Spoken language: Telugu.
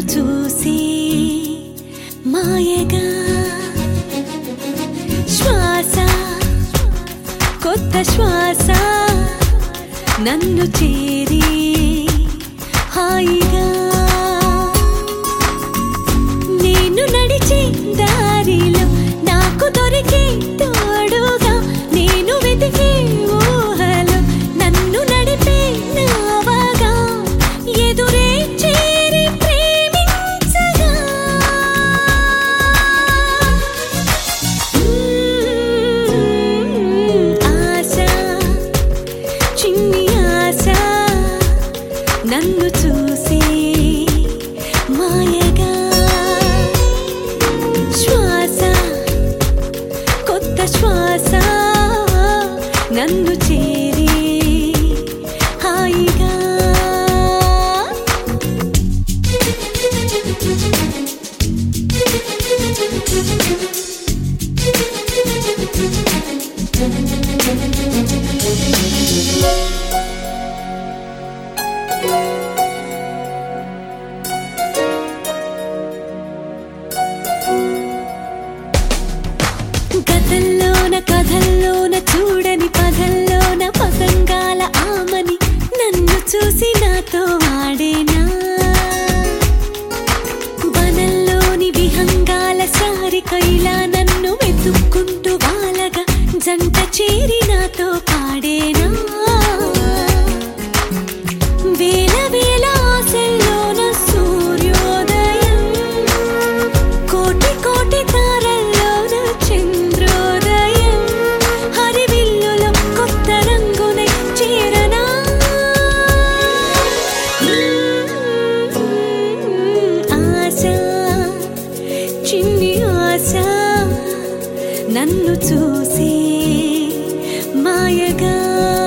చూసి మాయగా శ్వాస కొత్త శ్వాస నన్ను చేరి హాయిగా నేను నడిచే దారిలో నాకు దొరికే తోడుగా నేను వెతికే ఊహలో నన్ను నడిపే నావగా ఎదురే చేరి ప్రేమించగా ఆశ చిన్ని ఆశ నన్ను చూసి మాయగా శ్వాస కొత్త శ్వాస నన్ను చేరి హాయిగా గతంలోన కథల్లోన చూడని పదల్లోన పతంగాల ఆమని నన్ను చూసి నాతో ఆడేనా వనంలోని విహంగాల సారిక ఇలా నన్ను వెతుక్కుంటూ వాలగా జంట చేరి నాతో పాడేనా వేల వేల ఆశల్లోన సూర్యోదయం కోటి కోటి తారల్లోన చంద్రోదయం హరివిల్లులో కొత్త రంగునై చేరనా ఆశ చిన్ని ఆశ నన్ను చూసి మాయగా